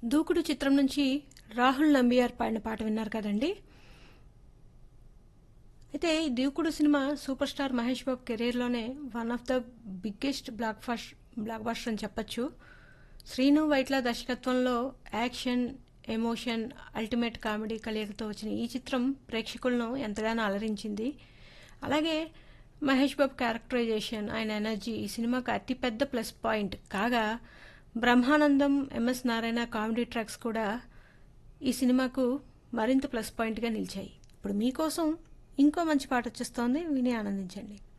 దూకుడు చిత్రం నుంచి రాహుల్ నంబియార్ పాడిన పాట విన్నారు కదండి అయితే ఈ Dookudu cinema super star Mahesh Babu కెరీర్లోనే one of the biggest block fast blockbuster అని చెప్పచ్చు శ్రీను వైట్ల దర్శకత్వంలో యాక్షన్ ఎమోషన్ అల్టిమేట్ కామెడీ కలయికతో వచ్చిన ఈ చిత్రం ప్రేక్షకులను ఎంతగానో అలరించింది అలాగే మహేష్ బాబు క్యారెక్టరైజేషన్ ఆయన ఎనర్జీ ఈ సినిమాకు అతిపెద్ద ప్లస్ పాయింట్ కాగా Brahmanandam MS Narayana comedy tracks కూడా ఈ సినిమాకు మరింత ప్లస్ పాయింట్గా నిలిచాయి ఇప్పుడు మీకోసం ఇంకో మంచి పాట వచ్చేస్తోంది విని ఆనందించండి